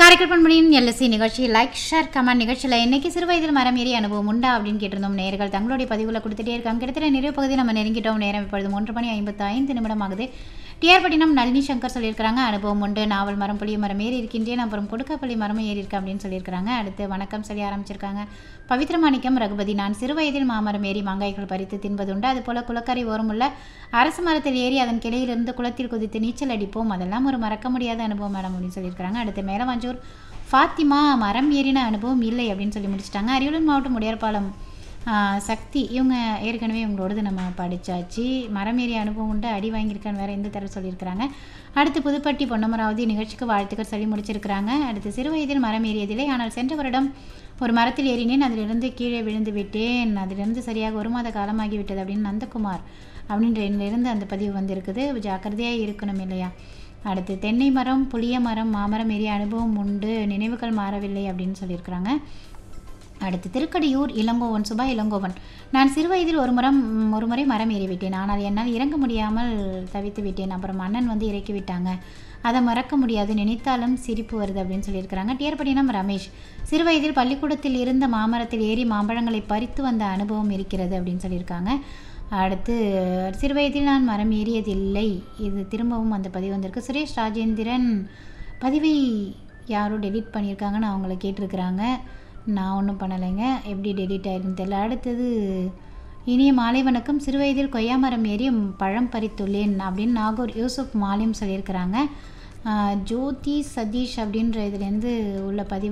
காரைக்கால் பண்பணியின் எல்எஸ்சி நிகழ்ச்சி லைக் ஷேர் கமெண்ட் நிகழ்ச்சியில் இன்னைக்கு சிறு வயதில் மரம் ஏறி அனுபவம் உண்டா அப்படின்னு கேட்டிருந்தோம் நேர்கள் தங்களுடைய பதிவுகளை கொடுத்துட்டே இருக்காங்க கிட்டத்தட்ட நிறைய பகுதி நம்ம நெருங்கிட்டோம் நேரம் இப்பொழுது மூன்று மணி ஐம்பத்து ஐந்து நிமிடம் ஆகுது டிஆர் பட்டினம் நளினி சங்கர் சொல்லியிருக்கிறாங்க அனுபவம் உண்டு நாவல் மரம் புளிய மரம் ஏறி இருக்கின்றேன் அப்புறம் கொடுக்கப்பள்ளி மரமும் ஏறி இருக்கு அப்படின்னு சொல்லியிருக்கிறாங்க அடுத்து வணக்கம் சொல்லி ஆரம்பிச்சிருக்காங்க பவித்ரமாணிக்கம் ரகுபதி நான் சிறு வயதில் மாமரம் ஏறி மாங்காய்கள் பறித்து தின்பதுண்டு அதுபோல குளக்கரை ஓரமுள்ள அரசு மரத்தில் ஏறி அதன் கிளையிலிருந்து குளத்தில் குதித்து நீச்சல் அடிப்போம் அதெல்லாம் ஒரு மறக்க முடியாத அனுபவம் மேடம் அப்படின்னு சொல்லியிருக்கிறாங்க அடுத்து மேலவாஞ்சூர் ஃபாத்திமா மரம் ஏறின அனுபவம் இல்லை அப்படின்னு சொல்லி முடிச்சிட்டாங்க அரியலூர் மாவட்டம் உடையார்பாலம் ஆஹ், சக்தி இவங்க ஏற்கனவே இவங்களோடது நம்ம படித்தாச்சு மரம் ஏறிய அனுபவம் உண்டு அடி வாங்கியிருக்கான்னு வேற எந்த தடவை சொல்லியிருக்கிறாங்க அடுத்து புதுப்பட்டி பொன்னமராவதி நிகழ்ச்சிக்கு வாழ்த்துக்கள் சொல்லி முடிச்சிருக்கிறாங்க அடுத்து சிறு வயதில் மரம் ஏறியதில்லை ஆனால் சென்ற வருடம் ஒரு மரத்தில் ஏறினேன் அதிலிருந்து கீழே விழுந்து விட்டேன் அதிலிருந்து சரியாக ஒரு மாத காலமாகி விட்டது அப்படின்னு நந்தகுமார் அப்படின்ற எண்ணிலிருந்து அந்த பதிவு வந்திருக்குது ஜாக்கிரதையாக இருக்கணும் இல்லையா அடுத்து தென்னை மரம் புளிய மரம் மாமரம் ஏறிய அனுபவம் உண்டு நினைவுகள் மாறவில்லை அப்படின்னு சொல்லியிருக்கிறாங்க அடுத்து திருக்கடியூர் இளங்கோவன் சுபா இளங்கோவன் நான் சிறுவயதில் ஒரு முறம் ஒரு முறை மரம் ஏறிவிட்டேன் ஆனால் என்னால் இறங்க முடியாமல் தவித்து விட்டேன் அப்புறம் அண்ணன் வந்து இறக்கி விட்டாங்க அதை மறக்க முடியாது நினைத்தாலும் சிரிப்பு வருது அப்படின்னு சொல்லியிருக்கிறாங்க டியர்பட்டினம் ரமேஷ் சிறுவயதில் பள்ளிக்கூடத்தில் இருந்த மாமரத்தில் ஏறி மாம்பழங்களை பறித்து வந்த அனுபவம் இருக்கிறது அப்படின்னு சொல்லியிருக்காங்க அடுத்து சிறுவயதில் நான் மரம் ஏறியதில்லை இது திரும்பவும் அந்த பதிவு வந்திருக்கு சுரேஷ் ராஜேந்திரன் பதிவை யாரோ டெலீட் பண்ணியிருக்காங்கன்னு அவங்கள கேட்டிருக்கிறாங்க நான் ஒன்றும் பண்ணலைங்க எப்படி டெலீட் ஆயிருக்குன்னு தெரியல அடுத்தது இனிய மாலை வணக்கம் சிறுவயதில் கொய்யா மரம் ஏறி பழம் பறித்துள்ளேன் அப்படின்னு நாகூர் யூசுப் மாலிம் சொல்லியிருக்கிறாங்க ஆஹ் ஜோதி சதீஷ் அப்படின்ற இதுலேருந்து உள்ள பதிவு